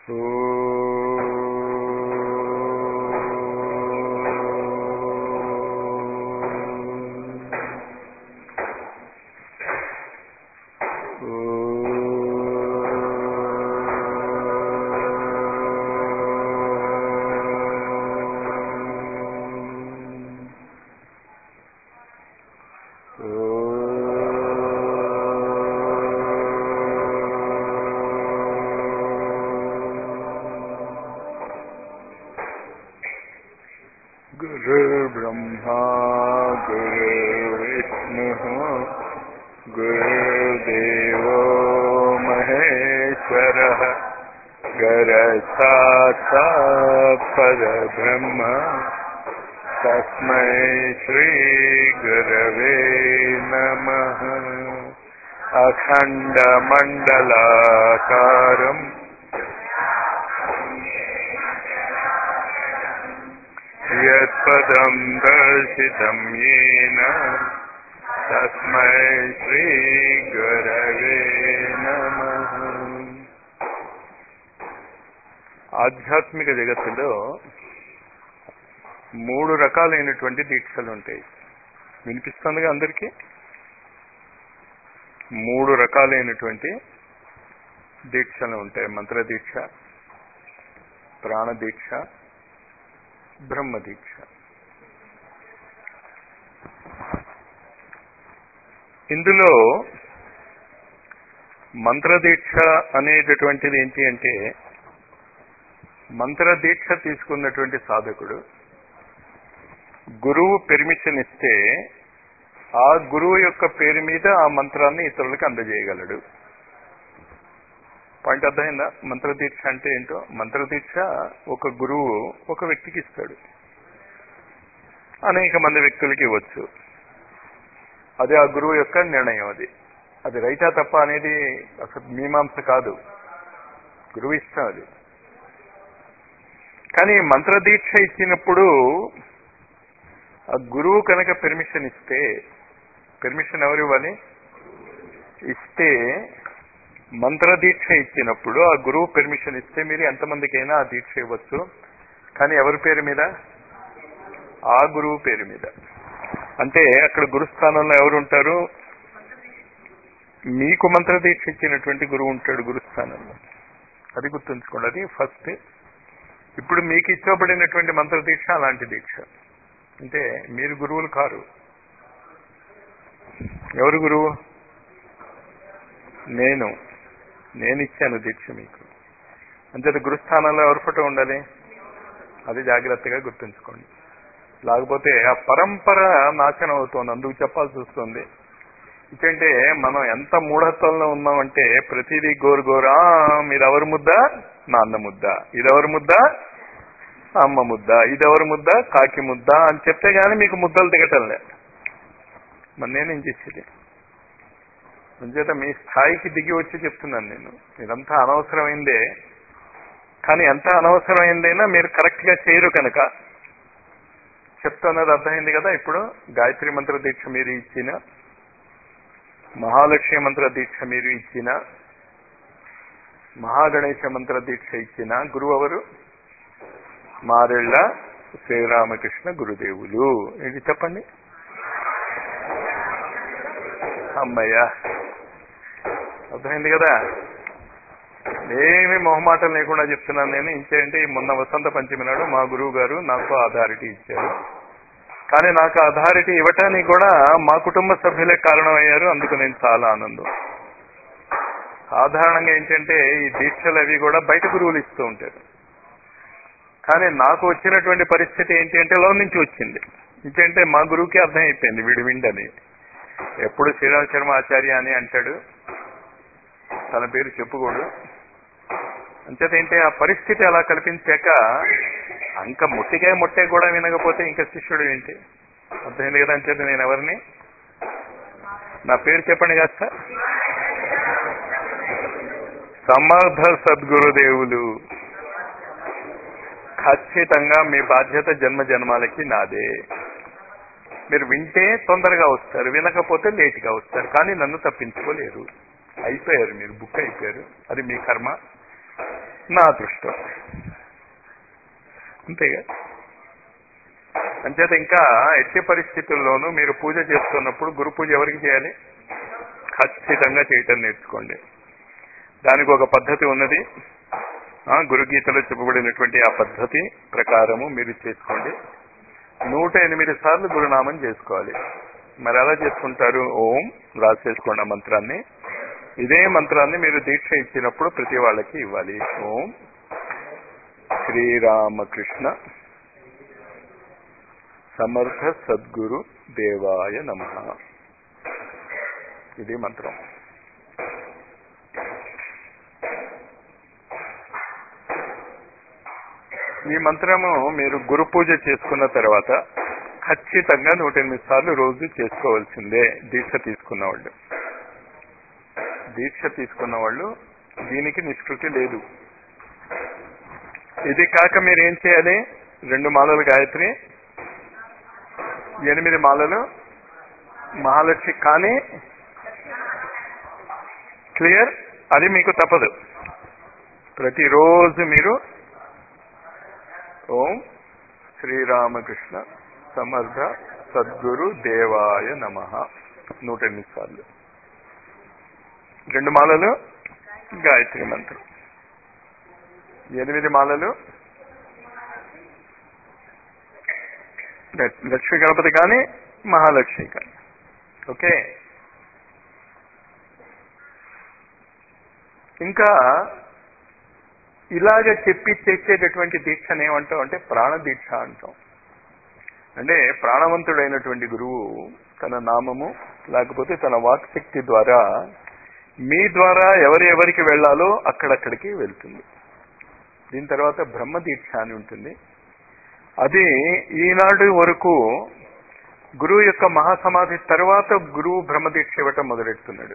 गुरुर्ब्रह्मा गुरुर्विष्णुः गुरुर्देवो महेश्वरः गरसाक्षात् परब्रह्म तस्मै श्रीगुरवे नमः अखण्डमण्डलाकारम् यत्पदं दर्शितं येन तस्मै శ్రీగురవే నమః ఆధ్యాత్మిక జగత్తులో మూడు రకాలైనటువంటి దీక్షలు ఉంటాయి వినిపిస్తుందిగా అందరికీ మూడు రకాలైనటువంటి దీక్షలు ఉంటాయి మంత్ర దీక్ష ప్రాణ దీక్ష బ్రహ్మ దీక్ష ఇందులో మంత్రదీక్ష అనేటటువంటిది ఏంటి అంటే మంత్రదీక్ష తీసుకున్నటువంటి సాధకుడు గురువు పెర్మిషన్ ఇస్తే ఆ గురువు యొక్క పేరు మీద ఆ మంత్రాన్ని ఇతరులకు అందజేయగలడు పాయింట్ అర్థమైందా మంత్రదీక్ష అంటే ఏంటో మంత్రదీక్ష ఒక గురువు ఒక వ్యక్తికి ఇస్తాడు అనేక మంది వ్యక్తులకి ఇవ్వచ్చు అది ఆ గురువు యొక్క నిర్ణయం అది అది రైటా తప్ప అనేది అసలు మీమాంస కాదు గురువు ఇష్టం అది కానీ మంత్రదీక్ష ఇచ్చినప్పుడు ఆ గురువు కనుక పెర్మిషన్ ఇస్తే పెర్మిషన్ ఎవరు ఇవ్వాలి ఇస్తే మంత్రదీక్ష ఇచ్చినప్పుడు ఆ గురువు పెర్మిషన్ ఇస్తే మీరు ఎంతమందికైనా ఆ దీక్ష ఇవ్వచ్చు కానీ ఎవరి పేరు మీద ఆ గురువు పేరు మీద అంటే అక్కడ గురుస్థానంలో ఎవరు ఉంటారు మీకు మంత్రదీక్ష ఇచ్చినటువంటి గురువు ఉంటాడు గురుస్థానంలో అది గుర్తుంచుకోండి అది ఫస్ట్ ఇప్పుడు మీకు ఇచ్చబడినటువంటి మంత్రదీక్ష అలాంటి దీక్ష అంటే మీరు గురువులు కారు ఎవరు గురువు నేను నేను ఇచ్చాను దీక్ష మీకు అంతే గురుస్థానంలో ఎవరి ఫోటో ఉండాలి అది జాగ్రత్తగా గుర్తుంచుకోండి లేకపోతే ఆ పరంపర నాశనం అవుతోంది అందుకు చెప్పాల్సి వస్తుంది ఇదంటే మనం ఎంత మూఢత్వంలో ఉన్నామంటే ప్రతిదీ గోరు గోరా మీరు ఎవరి ముద్ద నాన్న ముద్ద ఇదెవరి ముద్ద అమ్మ ముద్ద ఇదెవరి ముద్ద కాకి ముద్ద అని చెప్తే గానీ మీకు ముద్దలు దిగటంలే మరి నేనేం చేసేది అంచేత మీ స్థాయికి దిగి వచ్చి చెప్తున్నాను నేను ఇదంతా అనవసరమైందే కానీ ఎంత అనవసరమైందైనా మీరు కరెక్ట్ గా చేయరు కనుక చెప్తున్నది అర్థమైంది కదా ఇప్పుడు గాయత్రి మంత్ర దీక్ష మీరు ఇచ్చిన మహాలక్ష్మి మంత్ర దీక్ష మీరు ఇచ్చిన మహాగణేశ మంత్ర దీక్ష ఇచ్చిన గురువు ఎవరు మారెళ్ళ శ్రీరామకృష్ణ గురుదేవులు ఇది చెప్పండి అమ్మయ్యా అర్థమైంది కదా ఏమి మొహమాటం లేకుండా చెప్తున్నాను నేను ఇంకేంటి మొన్న వసంత పంచమి నాడు మా గురువు గారు నాకు అథారిటీ ఇచ్చారు కానీ నాకు అథారిటీ ఇవ్వటానికి కూడా మా కుటుంబ సభ్యులే కారణమయ్యారు అందుకు నేను చాలా ఆనందం సాధారణంగా ఏంటంటే ఈ దీక్షలు అవి కూడా బయట గురువులు ఇస్తూ ఉంటారు కానీ నాకు వచ్చినటువంటి పరిస్థితి ఏంటి అంటే లో నుంచి వచ్చింది ఇంకేంటే మా గురువుకి అర్థం అయిపోయింది వీడు విండని ఎప్పుడు శ్రీరామ శర్మ ఆచార్య అని అంటాడు తన పేరు చెప్పుకోడు అంచేత ఏంటి ఆ పరిస్థితి అలా కల్పించాక అంక ముట్టికాయ ముట్టే కూడా వినకపోతే ఇంకా శిష్యుడు ఏంటి అర్థమైంది కదా అంచేత నేను ఎవరిని నా పేరు చెప్పండి కాస్త సమర్థ సద్గురుదేవులు ఖచ్చితంగా మీ బాధ్యత జన్మ జన్మాలకి నాదే మీరు వింటే తొందరగా వస్తారు వినకపోతే లేట్గా వస్తారు కానీ నన్ను తప్పించుకోలేరు అయిపోయారు మీరు బుక్ అయిపోయారు అది మీ కర్మ నా అదృష్టం అంతేగా అంచేత ఇంకా ఎట్టి పరిస్థితుల్లోనూ మీరు పూజ చేస్తున్నప్పుడు గురు పూజ ఎవరికి చేయాలి ఖచ్చితంగా చేయటం నేర్చుకోండి దానికి ఒక పద్ధతి ఉన్నది ఆ గురుగీతలో చెప్పబడినటువంటి ఆ పద్ధతి ప్రకారము మీరు చేసుకోండి నూట ఎనిమిది సార్లు గురునామం చేసుకోవాలి మరి ఎలా చేసుకుంటారు ఓం రాసేసుకోండి ఆ మంత్రాన్ని ఇదే మంత్రాన్ని మీరు దీక్ష ఇచ్చినప్పుడు ప్రతి వాళ్ళకి ఇవ్వాలి ఓం శ్రీరామకృష్ణ సమర్థ సద్గురు దేవాయ నమ ఇది మంత్రం ఈ మంత్రము మీరు గురు పూజ చేసుకున్న తర్వాత ఖచ్చితంగా నూట ఎనిమిది సార్లు రోజు చేసుకోవాల్సిందే దీక్ష తీసుకున్న వాళ్ళు దీక్ష తీసుకున్న వాళ్ళు దీనికి నిష్కృతి లేదు ఇది కాక మీరు ఏం చేయాలి రెండు మాలలు గాయత్రి ఎనిమిది మాలలు మహాలక్ష్మి కానీ క్లియర్ అది మీకు తప్పదు ప్రతిరోజు మీరు ఓం శ్రీరామకృష్ణ సమర్థ సద్గురు దేవాయ నమ నూట ఎనిమిది సార్లు రెండు మాలలు గాయత్రి మంత్రం ఎనిమిది మాలలు లక్ష్మీ గణపతి కానీ మహాలక్ష్మి కానీ ఓకే ఇంకా ఇలాగ చెప్పి చేసేటటువంటి దీక్షను ఏమంటాం అంటే ప్రాణ దీక్ష అంటాం అంటే ప్రాణవంతుడైనటువంటి గురువు తన నామము లేకపోతే తన వాక్శక్తి ద్వారా మీ ద్వారా ఎవరు ఎవరికి వెళ్లాలో అక్కడక్కడికి వెళ్తుంది దీని తర్వాత బ్రహ్మ దీక్ష అని ఉంటుంది అది ఈనాడు వరకు గురువు యొక్క మహాసమాధి తర్వాత గురువు బ్రహ్మదీక్ష ఇవ్వటం మొదలెడుతున్నాడు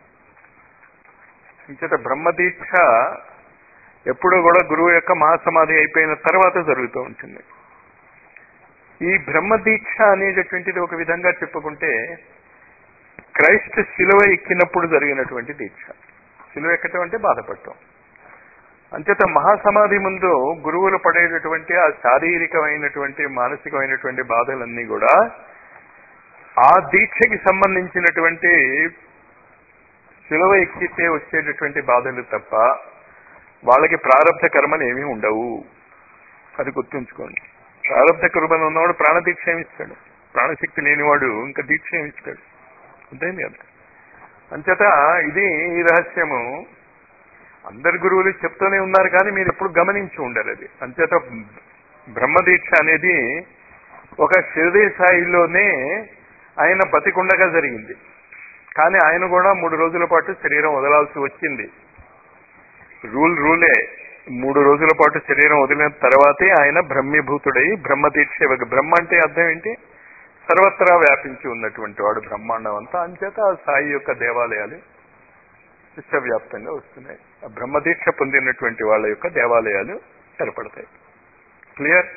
ఇంచేత బ్రహ్మదీక్ష ఎప్పుడూ కూడా గురువు యొక్క మహాసమాధి అయిపోయిన తర్వాత జరుగుతూ ఉంటుంది ఈ బ్రహ్మదీక్ష అనేటటువంటిది ఒక విధంగా చెప్పుకుంటే క్రైస్ట్ శిలువ ఎక్కినప్పుడు జరిగినటువంటి దీక్ష శిలువ ఎక్కటం అంటే బాధపడటం అంచేత మహాసమాధి ముందు గురువులు పడేటటువంటి ఆ శారీరకమైనటువంటి మానసికమైనటువంటి బాధలన్నీ కూడా ఆ దీక్షకి సంబంధించినటువంటి శిలువ ఎక్కితే వచ్చేటటువంటి బాధలు తప్ప వాళ్ళకి ప్రారంభ కర్మలు ఏమీ ఉండవు అది గుర్తుంచుకోండి ప్రారంభ కర్మలు ఉన్నవాడు ప్రాణదీక్ష ఏమిస్తాడు ప్రాణశక్తి లేనివాడు ఇంకా దీక్ష ఏమిస్తాడు అంతేంది కదా అంచేత ఇది ఈ రహస్యము అందరు గురువులు చెప్తూనే ఉన్నారు కానీ మీరు ఎప్పుడు గమనించి ఉండరు అది అంచేత బ్రహ్మదీక్ష అనేది ఒక షిరిడి స్థాయిలోనే ఆయన బతికుండగా జరిగింది కానీ ఆయన కూడా మూడు రోజుల పాటు శరీరం వదలాల్సి వచ్చింది రూల్ రూలే మూడు రోజుల పాటు శరీరం వదిలిన తర్వాతే ఆయన బ్రహ్మీభూతుడై బ్రహ్మదీక్ష బ్రహ్మ అంటే అర్థం ఏంటి సర్వత్రా వ్యాపించి ఉన్నటువంటి వాడు బ్రహ్మాండం అంతా అంచేత ఆ సాయి యొక్క దేవాలయాలు విశ్వవ్యాప్తంగా వస్తున్నాయి ఆ బ్రహ్మదీక్ష పొందినటువంటి వాళ్ళ యొక్క దేవాలయాలు ఏర్పడతాయి క్లియర్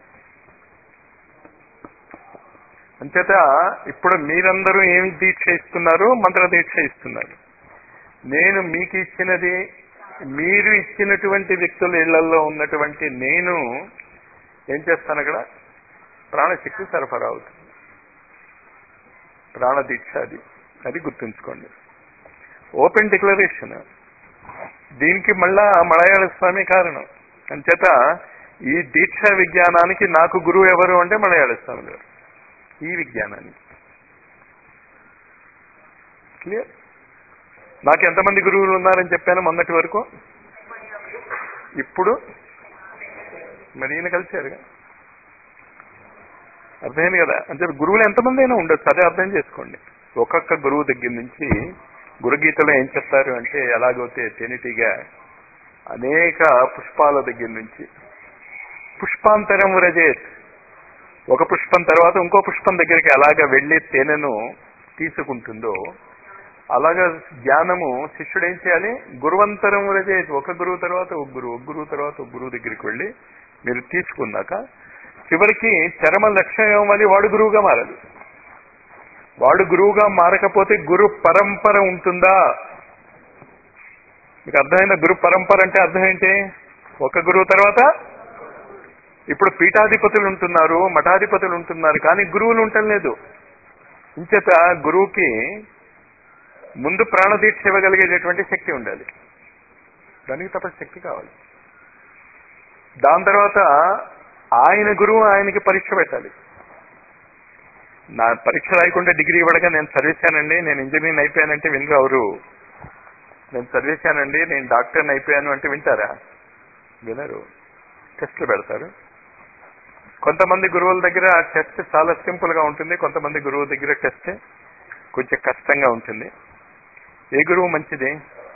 అంచేత ఇప్పుడు మీరందరూ ఏమి దీక్ష ఇస్తున్నారు మంత్ర దీక్ష ఇస్తున్నారు నేను మీకు ఇచ్చినది మీరు ఇచ్చినటువంటి వ్యక్తుల ఇళ్లలో ఉన్నటువంటి నేను ఏం చేస్తాను అక్కడ ప్రాణశక్తి సరఫరా అవుతుంది ప్రాణదీక్ష అది అది గుర్తుంచుకోండి ఓపెన్ డిక్లరేషన్ దీనికి మళ్ళా మలయాళ స్వామి కారణం అంచేత ఈ దీక్ష విజ్ఞానానికి నాకు గురువు ఎవరు అంటే మలయాళ స్వామి గారు ఈ విజ్ఞానానికి క్లియర్ నాకు ఎంతమంది గురువులు ఉన్నారని చెప్పాను మొన్నటి వరకు ఇప్పుడు మరి ఈయన కలిశారుగా అర్థమైంది కదా అంటే గురువులు ఎంతమంది అయినా ఉండొచ్చు అదే అర్థం చేసుకోండి ఒక్కొక్క గురువు దగ్గర నుంచి గురుగీతలో ఏం చెప్తారు అంటే ఎలాగైతే తేనెటీగా అనేక పుష్పాల దగ్గర నుంచి పుష్పాంతరం వ్రజేత్ ఒక పుష్పం తర్వాత ఇంకో పుష్పం దగ్గరికి ఎలాగ వెళ్లి తేనెను తీసుకుంటుందో అలాగా జ్ఞానము శిష్యుడు ఏం చేయాలి గురువంతరం వ్రజేత్ ఒక గురువు తర్వాత ఒక గురువు ఒక గురువు తర్వాత ఒక గురువు దగ్గరికి వెళ్ళి మీరు తీసుకున్నాక చివరికి చరమ లక్ష్యం ఏమని వాడు గురువుగా మారాలి వాడు గురువుగా మారకపోతే గురు పరంపర ఉంటుందా మీకు అర్థమైన గురు పరంపర అంటే అర్థం ఏంటి ఒక గురువు తర్వాత ఇప్పుడు పీఠాధిపతులు ఉంటున్నారు మఠాధిపతులు ఉంటున్నారు కానీ గురువులు ఉండటం లేదు ఇంచేత గురువుకి ముందు ప్రాణదీక్ష ఇవ్వగలిగేటటువంటి శక్తి ఉండాలి దానికి తపశక్తి కావాలి దాని తర్వాత ఆయన గురువు ఆయనకి పరీక్ష పెట్టాలి నా పరీక్ష రాయకుండా డిగ్రీ ఇవ్వడగా నేను చదివేశానండి నేను ఇంజనీర్ అయిపోయానంటే వినరు ఎవరు నేను చదివేశానండి నేను డాక్టర్ని అయిపోయాను అంటే వింటారా వినరు టెస్ట్లు పెడతారు కొంతమంది గురువుల దగ్గర టెస్ట్ చాలా సింపుల్ గా ఉంటుంది కొంతమంది గురువుల దగ్గర టెస్ట్ కొంచెం కష్టంగా ఉంటుంది ఏ గురువు మంచిది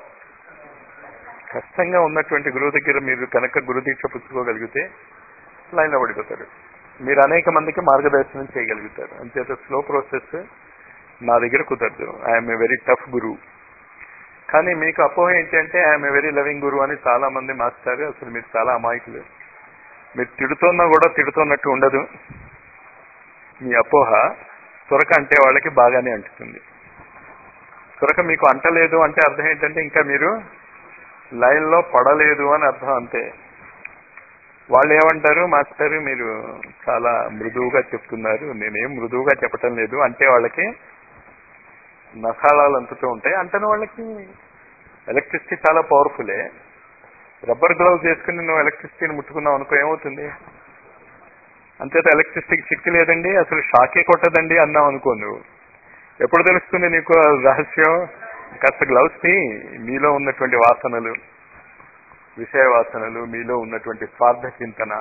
కష్టంగా ఉన్నటువంటి గురువు దగ్గర మీరు కనుక గురు దీక్ష పుచ్చుకోగలిగితే లైన్లో పడిపోతారు మీరు అనేక మందికి మార్గదర్శనం చేయగలుగుతారు అంచేత స్లో ప్రాసెస్ నా దగ్గర కుదరదు ఐఎమ్ ఏ వెరీ టఫ్ గురువు కానీ మీకు అపోహ ఏంటంటే ఐఎమ్ ఏ వెరీ లవింగ్ గురువు అని చాలా మంది మాస్టారు అసలు మీరు చాలా అమాయకులు మీరు తిడుతున్నా కూడా తిడుతున్నట్టు ఉండదు మీ అపోహ త్వరక అంటే వాళ్ళకి బాగానే అంటుతుంది త్వరక మీకు అంటలేదు అంటే అర్థం ఏంటంటే ఇంకా మీరు లైన్లో పడలేదు అని అర్థం అంతే వాళ్ళు ఏమంటారు మాస్టర్ మీరు చాలా మృదువుగా చెప్తున్నారు నేనేం మృదువుగా చెప్పటం లేదు అంటే వాళ్ళకి నఖాళాలు అంతుతూ ఉంటాయి అంటే వాళ్ళకి ఎలక్ట్రిసిటీ చాలా పవర్ఫులే రబ్బర్ గ్లౌజ్ వేసుకుని నువ్వు ఎలక్ట్రిసిటీని ముట్టుకున్నావు అనుకో ఏమవుతుంది అంతేత ఎలక్ట్రిసిటీకి శక్తి లేదండి అసలు షాకే కొట్టదండి అన్నావు అనుకో నువ్వు ఎప్పుడు తెలుస్తుంది నీకు ఆ రహస్యం కాస్త గ్లౌజ్ ని మీలో ఉన్నటువంటి వాసనలు విషయ వాసనలు మీలో ఉన్నటువంటి స్వార్థ చింతన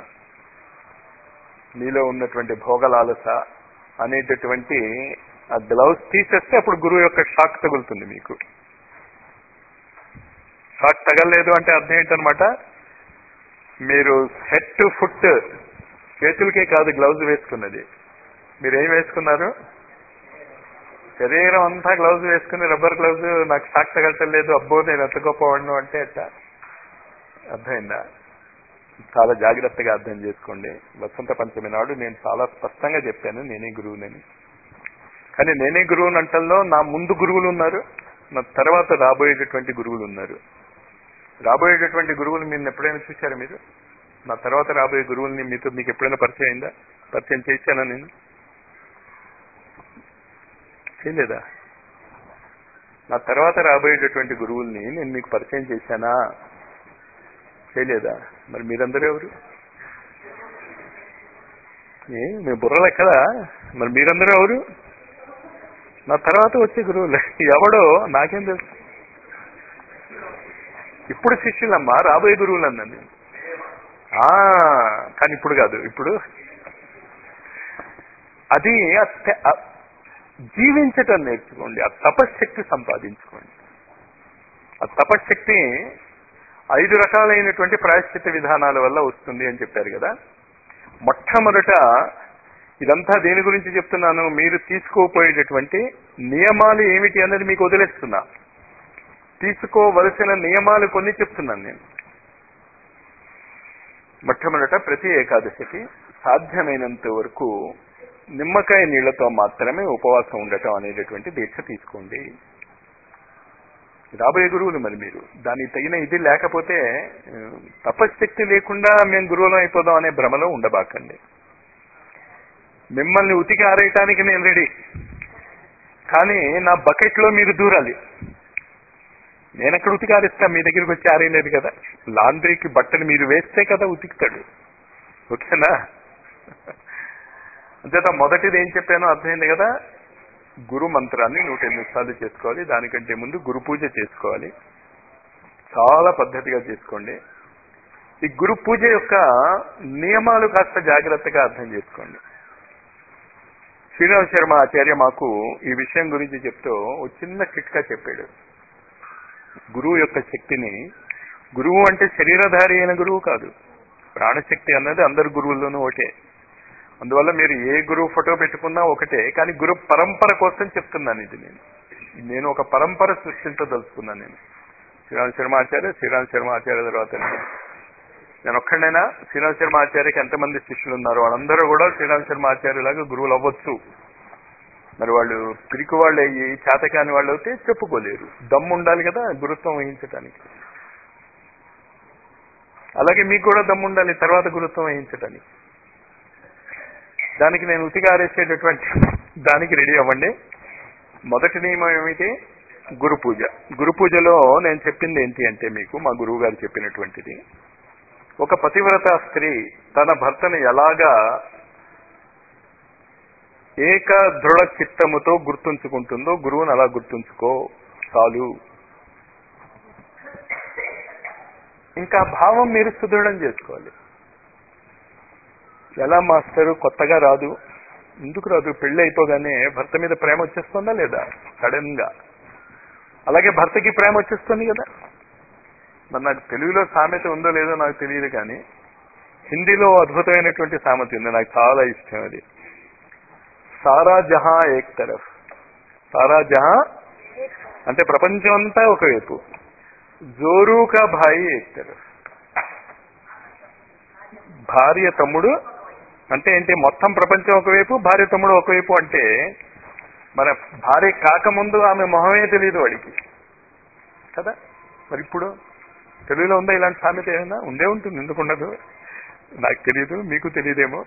మీలో ఉన్నటువంటి భోగలాలస అనేటటువంటి ఆ గ్లౌజ్ తీసేస్తే అప్పుడు గురువు యొక్క షాక్ తగులుతుంది మీకు షాక్ తగలలేదు అంటే అర్థం ఏంటనమాట మీరు హెడ్ టు ఫుట్ చేతులకే కాదు గ్లౌజ్ వేసుకున్నది మీరు ఏం వేసుకున్నారు శరీరం అంతా గ్లౌజ్ వేసుకుని రబ్బర్ గ్లౌజ్ నాకు షాక్ తగలటం లేదు అబ్బో నేను ఎంత గొప్పవాడిను అంటే అట్ట అర్థమైందా చాలా జాగ్రత్తగా అర్థం చేసుకోండి వసంత పంచమి నాడు నేను చాలా స్పష్టంగా చెప్పాను నేనే గురువునని కానీ నేనే గురువుని అంటల్లో నా ముందు గురువులు ఉన్నారు నా తర్వాత రాబోయేటటువంటి గురువులు ఉన్నారు రాబోయేటటువంటి గురువులు మీరు ఎప్పుడైనా చూశారా మీరు నా తర్వాత రాబోయే గురువుల్ని మీతో మీకు ఎప్పుడైనా పరిచయం అయిందా పరిచయం చేశానా నేను చేయలేదా నా తర్వాత రాబోయేటటువంటి గురువుల్ని నేను మీకు పరిచయం చేశానా చేయలేదా మరి మీరందరూ ఎవరు ఏ మీ బుర్రలు ఎక్కడా మరి మీరందరూ ఎవరు నా తర్వాత వచ్చే గురువులు ఎవడో నాకేం తెలుసు ఇప్పుడు శిష్యులమ్మా రాబోయే గురువులు అన్నాను నేను. ఆ, కానీ ఇప్పుడు కాదు ఇప్పుడు అది ఆ తె- ఆ జీవించటం నేర్చుకోండి ఆ తపశ్శక్తి సంపాదించుకోండి ఆ తపశ్శక్తి ఐదు రకాలైనటువంటి ప్రాయశ్చిత్త విధానాల వల్ల వస్తుంది అని చెప్పారు కదా మొట్టమొదట ఇదంతా దేని గురించి చెప్తున్నాను మీరు తీసుకోపోయేటటువంటి నియమాలు ఏమిటి అన్నది మీకు వదిలేస్తున్నా తీసుకోవలసిన నియమాలు కొన్ని చెప్తున్నాను నేను మొట్టమొదట ప్రతి ఏకాదశికి సాధ్యమైనంత వరకు నిమ్మకాయ నీళ్లతో మాత్రమే ఉపవాసం ఉండటం అనేటటువంటి దీక్ష తీసుకోండి రాబోయే గురువులు మరి మీరు దానికి తగిన ఇది లేకపోతే ఆ, తపశ్శక్తి లేకుండా మేము గురువులం అయిపోదాం అనే భ్రమలో ఉండబాకండి మిమ్మల్ని ఉతికి ఆరేయటానికి నేను రెడీ కానీ నా బకెట్లో మీరు దూరాలి నేను ఎక్కడ ఉతికి ఆరేస్తా మీ దగ్గరికి వచ్చి ఆరేయలేదు కదా లాండ్రీకి బట్టలు మీరు వేస్తే కదా ఉతికుతాడు ఓకేనా అంతేత మొదటిది ఏం చెప్పానో అర్థమైంది కదా గురు మంత్రాన్ని నూట ఎనిమిది సార్లు చేసుకోవాలి దానికంటే ముందు గురు పూజ చేసుకోవాలి చాలా పద్ధతిగా చేసుకోండి ఈ గురు పూజ యొక్క నియమాలు కాస్త జాగ్రత్తగా అర్థం చేసుకోండి శ్రీరామ శర్మ ఆచార్య మాకు ఈ విషయం గురించి చెప్తూ ఓ చిన్న చిట్కా చెప్పాడు గురువు యొక్క శక్తిని గురువు అంటే శరీరధారి అయిన గురువు కాదు ప్రాణశక్తి అన్నది అందరు గురువుల్లోనూ ఒకటే అందువల్ల మీరు ఏ గురువు ఫోటో పెట్టుకున్నా ఒకటే కానీ గురు పరంపర కోసం చెప్తున్నాను ఇది నేను నేను ఒక పరంపర సృష్టించదలుచుకున్నాను నేను శ్రీరామ శర్మ ఆచార్య శ్రీరామ శర్మ ఆచార్య తర్వాత నేను. నేను ఒక్కడైనా శ్రీరామ శర్మ ఆచార్యకి ఎంతమంది శిష్యులు ఉన్నారో వాళ్ళందరూ కూడా శ్రీరామ శర్మ ఆచార్యులాగా గురువులు అవ్వచ్చు మరి వాళ్ళు పిరికి వాళ్ళు అయ్యి చేతకాని వాళ్ళు అయితే చెప్పుకోలేరు దమ్ము ఉండాలి కదా గురుత్వం వహించడానికి అలాగే మీకు కూడా దమ్ము ఉండాలి తర్వాత గురుత్వం వహించడానికి దానికి నేను ఉతిగా ఆరేసేటటువంటి దానికి రెడీ అవ్వండి మొదటి నియమం ఏమిటి గురు పూజ గురు పూజలో నేను చెప్పింది ఏంటి అంటే మీకు మా గురువు గారు చెప్పినటువంటిది ఒక పతివ్రత స్త్రీ తన భర్తను ఎలాగా ఏక దృఢ చిత్తముతో గుర్తుంచుకుంటుందో గురువుని అలా గుర్తుంచుకో చాలు ఇంకా భావం మీరు సుదృఢం చేసుకోవాలి ఎలా మాస్టరు కొత్తగా రాదు ఎందుకు రాదు పెళ్లి అయిపోగానే భర్త మీద ప్రేమ వచ్చేస్తుందా లేదా సడన్ గా అలాగే భర్తకి ప్రేమ వచ్చేస్తుంది కదా మరి నాకు తెలుగులో సామెత ఉందో లేదో నాకు తెలియదు కానీ హిందీలో అద్భుతమైనటువంటి సామెత ఉంది నాకు చాలా ఇష్టం అది సారా జహా ఏక్ తరఫ్ సారా జహా అంటే ప్రపంచం అంతా ఒకవైపు జోరు కా భాయి ఏక్ తరఫ్ భార్య తమ్ముడు అంటే ఏంటి మొత్తం ప్రపంచం ఒకవైపు భార్య తమ్ముడు ఒకవైపు అంటే మన భార్య కాకముందు ఆమె మొహమే తెలియదు వాడికి కదా మరి ఇప్పుడు తెలుగులో ఉందా ఇలాంటి సామెత ఏమైనా ఉండే ఉంటుంది ఎందుకు ఉండదు నాకు తెలియదు మీకు తెలియదేమో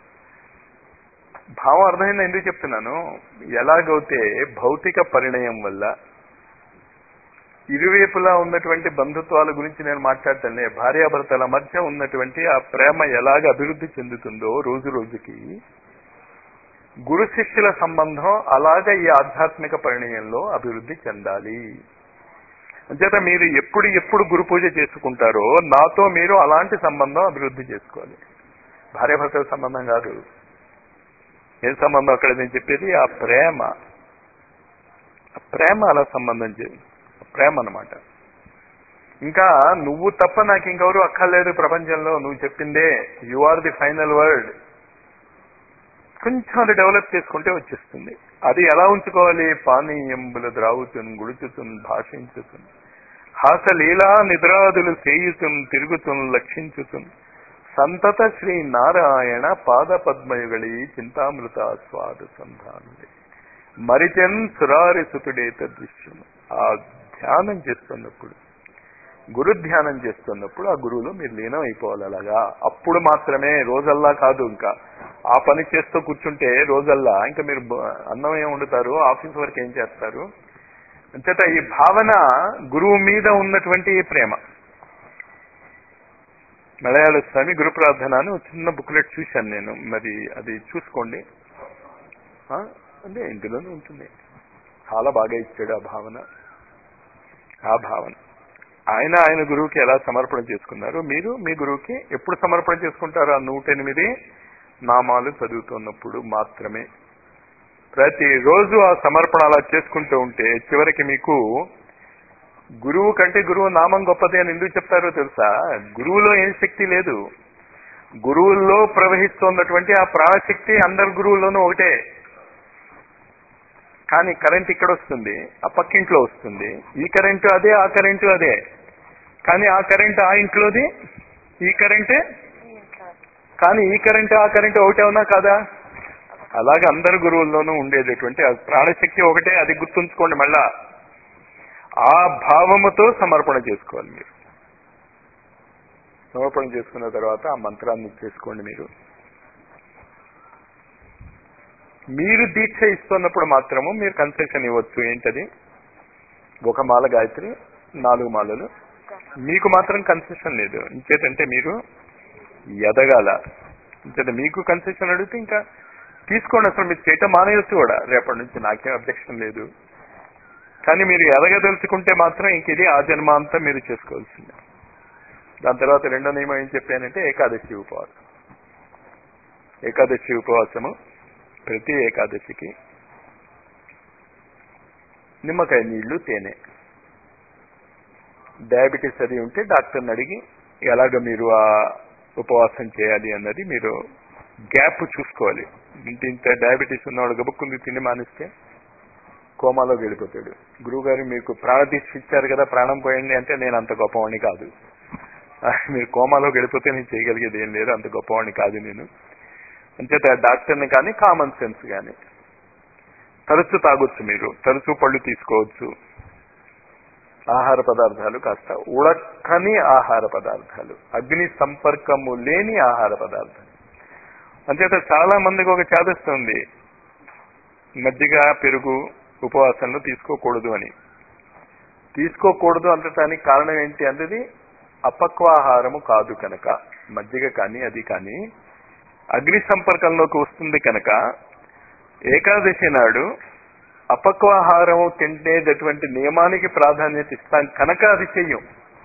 భావం అర్థమైందా ఎందుకు చెప్తున్నాను ఎలాగైతే భౌతిక పరిణయం వల్ల ఇరువైపులా ఉన్నటువంటి బంధుత్వాల గురించి నేను మాట్లాడతానే భార్యాభర్తల మధ్య ఉన్నటువంటి ఆ ప్రేమ ఎలాగ అభివృద్ధి చెందుతుందో రోజు రోజుకి గురు శిష్యుల సంబంధం అలాగ ఈ ఆధ్యాత్మిక పరిణయంలో అభివృద్ధి చెందాలి అంచేత మీరు ఎప్పుడు ఎప్పుడు గురు పూజ చేసుకుంటారో నాతో మీరు అలాంటి సంబంధం అభివృద్ధి చేసుకోవాలి భార్యాభర్తల సంబంధం కాదు ఏం సంబంధం అక్కడ నేను చెప్పేది ఆ ప్రేమ ఆ ప్రేమ అలా సంబంధం చేయాలి ప్రేమ అనమాట ఇంకా నువ్వు తప్ప నాకు ఇంకెవరు అక్కర్లేదు ప్రపంచంలో నువ్వు చెప్పిందే you are the final word కొంచెం అది డెవలప్ చేసుకుంటే వచ్చేస్తుంది అది ఎలా ఉంచుకోవాలి పానీయంబుల ద్రావుతున్ గుడుచుతున్ భాషించుతున్ హాసలీలా నిద్రాదులు చేయుతున్ తిరుగుతున్ లక్షించుతున్ సంతత శ్రీ నారాయణ పాద పద్మయుగళి చింతామృత స్వాద సంధానుడి మరిచెన్ సురారి సుతుడేత దృశ్యం ఆ ధ్యానం చేస్తున్నప్పుడు గురు ధ్యానం చేస్తున్నప్పుడు ఆ గురువులో మీరు లీనం అయిపోవాలి అలాగా అప్పుడు మాత్రమే రోజల్లా కాదు ఇంకా ఆ పని చేస్తూ కూర్చుంటే రోజల్లా ఇంకా మీరు బ- అన్నం ఏం వండుతారు ఆఫీస్ వర్క్ ఏం చేస్తారు అంచేత ఈ భావన గురువు మీద ఉన్నటువంటి ఈ ప్రేమ మలయాళ స్వామి గురు ప్రార్థన అని ఒక చిన్న బుక్లెట్ చూశాను నేను మరి అది చూసుకోండి ఆ, అంటే ఇందులోనే ఉంటుంది చాలా బాగా ఇచ్చాడు ఆ భావన ఆ భావన ఆయన ఆయన గురువుకి ఎలా సమర్పణ చేసుకున్నారు మీరు మీ గురువుకి ఎప్పుడు సమర్పణ చేసుకుంటారు ఆ నూట ఎనిమిది నామాలు చదువుతున్నప్పుడు మాత్రమే ప్రతిరోజు ఆ సమర్పణ అలా చేసుకుంటూ ఉంటే చివరికి మీకు గురువు కంటే గురువు నామం గొప్పది అని ఎందుకు చెప్తారో తెలుసా గురువులో ఏం శక్తి లేదు గురువుల్లో ప్రవహిస్తున్నటువంటి ఆ ప్రాణశక్తి అందరి గురువుల్లోనూ ఒకటే కానీ కరెంట్ ఇక్కడ వస్తుంది ఆ పక్కింట్లో వస్తుంది ఈ కరెంటు అదే ఆ కరెంటు అదే కానీ ఆ కరెంట్ ఆ ఇంట్లోది ఈ కరెంటే కానీ ఈ కరెంట్ ఆ కరెంట్ ఒకటే ఉన్నా కాదా అలాగే అందరు గురువుల్లోనూ ఉండేటటువంటి ఆ ప్రాణశక్తి ఒకటే అది గుర్తుంచుకోండి మళ్ళా ఆ భావముతో సమర్పణ చేసుకోవాలి మీరు సమర్పణ చేసుకున్న తర్వాత ఆ మంత్రాన్ని చేసుకోండి మీరు మీరు దీక్ష ఇస్తున్నప్పుడు మాత్రము మీరు కన్సెషన్ ఇవ్వచ్చు ఏంటది ఒక మాల గాయత్రి నాలుగు మాలలు మీకు మాత్రం కన్సెషన్ లేదు ఇంకేటంటే మీరు ఎదగాల ఇంకేత మీకు కన్సెషన్ అడిగితే ఇంకా తీసుకోండి అసలు మీరు చేయటం మానేయచ్చు కూడా రేపటి నుంచి నాకేం అబ్జెక్షన్ లేదు కానీ మీరు ఎదగదలుచుకుంటే మాత్రం ఇంక ఇది ఆ జన్మాంతం మీరు చేసుకోవాల్సిందే దాని తర్వాత రెండో నియమం ఏం చెప్పానంటే ఏకాదశి ఉపవాసం ఏకాదశి ఉపవాసము ప్రతి ఏకాదశికి నిమ్మకాయ నీళ్లు తేనె డయాబెటీస్ అది ఉంటే డాక్టర్ని అడిగి ఎలాగ మీరు ఆ ఉపవాసం చేయాలి అన్నది మీరు గ్యాప్ చూసుకోవాలి ఇంత ఇంత డయాబెటీస్ ఉన్నవాడు గబుక్కుంది తిండి మానేస్తే కోమాలో వెళ్ళిపోతాడు గురువుగారు మీకు ప్రాణదీక్ష ఇచ్చారు కదా ప్రాణం పోయండి అంటే నేను అంత గొప్పవాడిని కాదు మీరు కోమాలో గడిపోతే నేను చేయగలిగేది ఏం లేదు అంత గొప్పవాడిని కాదు నేను అంచేత డాక్టర్ని కానీ కామన్ సెన్స్ కానీ తరచు తాగొచ్చు మీరు తరచు పళ్ళు తీసుకోవచ్చు ఆహార పదార్థాలు కాస్త ఉడకని ఆహార పదార్థాలు అగ్ని సంపర్కము లేని ఆహార పదార్థాలు అంచేత చాలా మందికి ఒక చేదస్తుంది మజ్జిగ పెరుగు ఉపవాసంలో తీసుకోకూడదు అని తీసుకోకూడదు అంతటానికి కారణం ఏంటి అన్నది అపక్వాహారము కాదు కనుక మజ్జిగ కానీ అది కానీ అగ్ని సంపర్కంలోకి వస్తుంది కనుక ఏకాదశి నాడు అపక్వాహారం తింటేటటువంటి నియమానికి ప్రాధాన్యత ఇస్తాం కనుక అది చెయ్యం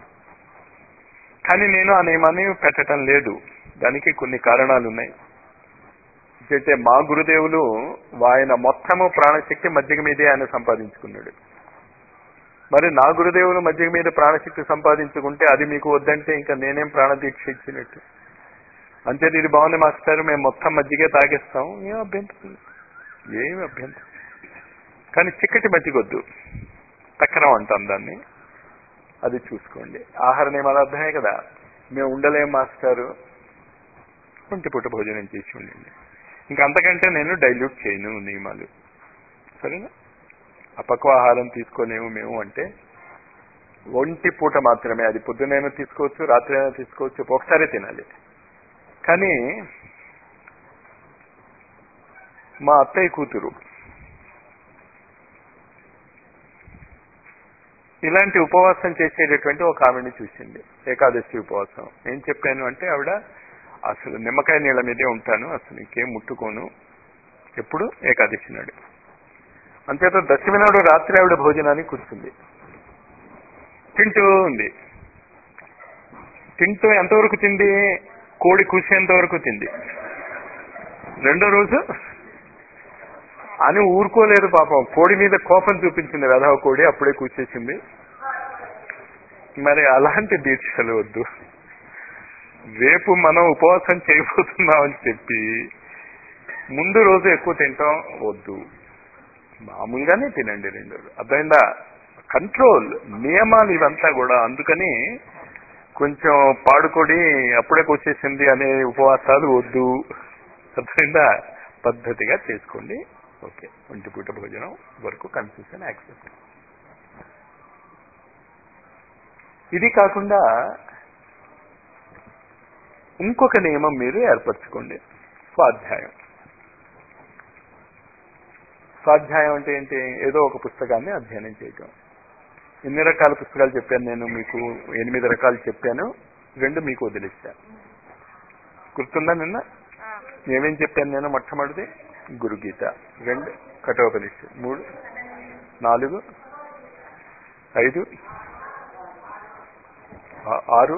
కానీ నేను ఆ నియమాన్ని పెట్టడం లేదు దానికి కొన్ని కారణాలు ఉన్నాయి అయితే మా గురుదేవులు ఆయన మొత్తము ప్రాణశక్తి మజ్జిగ మీదే ఆయన సంపాదించుకున్నాడు మరి నా గురుదేవులు మజ్జిగ మీద ప్రాణశక్తి సంపాదించుకుంటే అది మీకు వద్దంటే ఇంకా నేనేం ప్రాణదీక్ష ఇచ్చినట్టు అంతే ఇది బాగుంది మాస్టర్ మేము మొత్తం మజ్జిగే తాగేస్తాం ఏం అభ్యంతరం ఏమి అభ్యంతరం కానీ చిక్కటి మజ్జిగొద్దు తక్కరం అంటాం దాన్ని అది చూసుకోండి ఆహార నియమాలు అర్థమే కదా మేము ఉండలేం మాస్టారు ఒంటి పూట భోజనం చేసి ఉండండి ఇంకా అంతకంటే నేను డైల్యూట్ చేయను నియమాలు సరేనా అపక్వాహారం తీసుకోలేము మేము అంటే ఒంటి పూట మాత్రమే అది పొద్దునైనా తీసుకోవచ్చు రాత్రి అయినా తీసుకోవచ్చు ఒకసారి తినాలి కానీ మా అత్తయ్య కూతురు ఇలాంటి ఉపవాసం చేసేటటువంటి ఒక ఆవిడని చూసింది ఏకాదశి ఉపవాసం ఏం చెప్పాను అంటే ఆవిడ అసలు నిమ్మకాయ నీళ్ళ మీదే ఉంటాను అసలు ఇంకేం ముట్టుకోను ఎప్పుడు ఏకాదశి నాడు అంతేత దశమి నాడు రాత్రి ఆవిడ భోజనానికి కూర్చుంది తింటూ ఉంది తింటూ ఎంతవరకు తింది కోడి కూసేంత వరకు తింది రెండో రోజు అని ఊరుకోలేదు పాపం కోడి మీద కోపం చూపించింది రథవ కోడి అప్పుడే కూర్చేసింది మరి అలాంటి దీక్షలు వద్దు రేపు మనం ఉపవాసం చేయబోతున్నామని చెప్పి ముందు రోజు ఎక్కువ తింటాం వద్దు మామూలుగానే తినండి రెండు రోజులు అర్థమైందా కంట్రోల్ నియమాలు ఇవంతా కూడా అందుకని కొంచెం పాడుకొడి అప్పుడే వచ్చేసింది అనే ఉపవాసాలు వద్దు అర్థమైందా పద్ధతిగా చేసుకోండి ఓకే ఒంటి పూట భోజనం వరకు కన్ఫ్యూజన్ యాక్సెప్ట్ ఇది కాకుండా ఇంకొక నియమం మీరు ఏర్పరచుకోండి స్వాధ్యాయం స్వాధ్యాయం అంటే ఏంటి ఏదో ఒక పుస్తకాన్ని అధ్యయనం చేయటం ఎన్ని రకాల పుస్తకాలు చెప్పాను నేను మీకు ఎనిమిది రకాలు చెప్పాను రెండు మీకు వదిలేశాను గుర్తుందా నిన్న ఏమేం చెప్పాను నేను మొట్టమొదటిది గురుగీత రెండు కఠోపనిషత్ మూడు నాలుగు ఐదు ఆ- ఆరు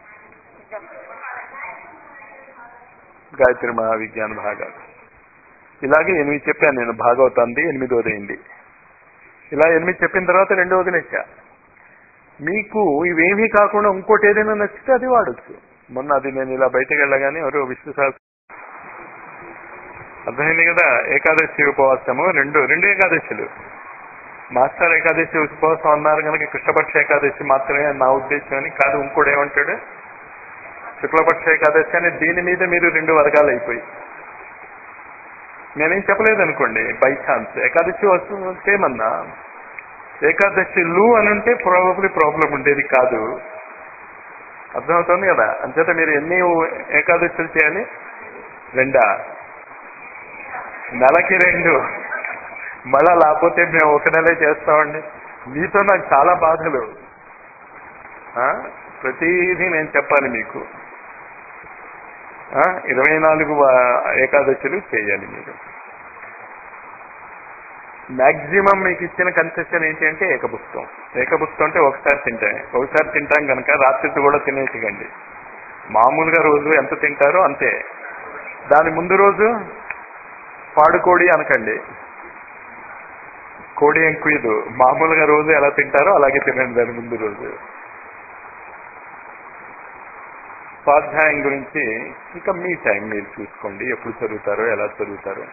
గాయత్రి మహావిజ్ఞాన భాగాలు ఇలాగే ఎనిమిది చెప్పాను నేను భాగవతాంది ఎనిమిది వదిలింది ఇలా ఎనిమిది చెప్పిన తర్వాత రెండు వదిలేసా మీకు ఇవేమీ కాకుండా ఇంకోటి ఏదైనా నచ్చితే అది వాడచ్చు మొన్న అది నేను ఇలా బయటకు వెళ్ళగానే ఎవరో విష్ణు సహస్ర అర్థమైంది కదా ఏకాదశి ఉపవాసము రెండు రెండు ఏకాదశులు మాస్టర్ ఏకాదశి ఉపవాసం అన్నారు కనుక కృష్ణపక్ష ఏకాదశి మాత్రమే నా ఉద్దేశం అని కాదు ఇంకోటి ఏమంటాడు శుక్లపక్ష ఏకాదశి అని దీని మీద మీరు రెండు వర్గాలు అయిపోయి నేనేం చెప్పలేదు అనుకోండి బై ఛాన్స్ ఏకాదశి వస్తుంది చేయమన్నా ఏకాదశిలు అని ఉంటే ప్రాబబ్లీ ప్రాబ్లం ఉండేది కాదు అర్థమవుతుంది కదా అంచేత మీరు ఎన్ని ఏకాదశులు చేయాలి రెండా నెలకి రెండు మళ్ళా లేకపోతే మేము ఒక నెలే చేస్తామండి మీతో నాకు చాలా బాధలు ఆ? ప్రతిదీ నేను చెప్పాలి మీకు ఆ? ఇరవై నాలుగు వా- ఏకాదశులు చేయాలి మీరు మాక్సిమం మీకు ఇచ్చిన కన్సెషన్ ఏంటి అంటే ఏకపుస్తకం ఏకపుస్తకం అంటే ఒకసారి తింటాం ఒకసారి తింటాం కనుక రాత్రి కూడా తినేసికండి మామూలుగా రోజు ఎంత తింటారో అంతే దాని ముందు రోజు పాడుకోడి అనకండి కోడి ఏం కుయ్యదు మామూలుగా రోజు ఎలా తింటారో అలాగే తినండి దాని ముందు రోజు స్వాధ్యాయం గురించి ఇంకా మీ టైం మీరు చూసుకోండి ఎప్పుడు చదువుతారో ఎలా చదువుతారో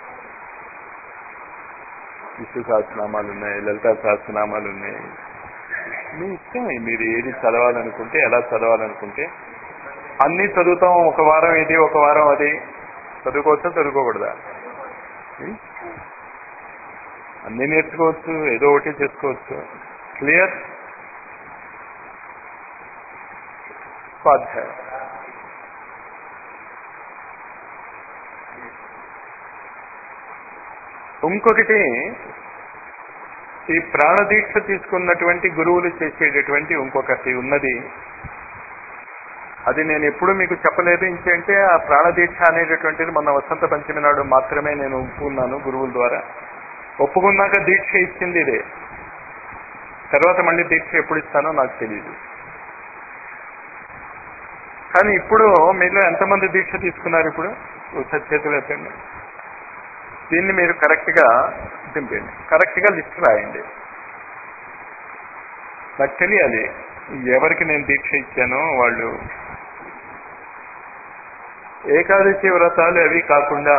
విష్ణు సహస్రనామాలు ఉన్నాయి లలితా సహస్రనామాలు ఉన్నాయి మీ ఇష్టం మీరు ఏది చదవాలనుకుంటే ఎలా చదవాలనుకుంటే అన్ని చదువుతాం ఒక వారం ఇది ఒక వారం అది చదువుకోవచ్చా చదువుకోకూడదా ఉం? అన్ని నేర్చుకోవచ్చు ఏదో ఒకటి చేసుకోవచ్చు క్లియర్ స్వాధ్యాయం ఇంకొకటి ఈ ప్రాణదీక్ష తీసుకున్నటువంటి గురువులు చేసేటటువంటి ఇంకొకటి ఉన్నది అది నేను ఎప్పుడు మీకు చెప్పలేదు ఇంకేంటే ఆ ప్రాణదీక్ష అనేటటువంటిది మొన్న వసంత పంచమి నాడు మాత్రమే నేను ఒప్పుకున్నాను గురువుల ద్వారా ఒప్పుకున్నాక దీక్ష ఇచ్చింది ఇదే తర్వాత మళ్ళీ దీక్ష ఎప్పుడు ఇస్తానో నాకు తెలియదు కానీ ఇప్పుడు మీలో ఎంతమంది దీక్ష తీసుకున్నారు ఇప్పుడు ఒకసారి చేతులు ఎత్తండి దీన్ని మీరు కరెక్ట్ గా దింపండి కరెక్ట్ గా లిస్ట్ రాయండి నాకు తెలియాలి ఎవరికి నేను దీక్ష ఇచ్చానో వాళ్ళు ఏకాదశి వ్రతాలు అవి కాకుండా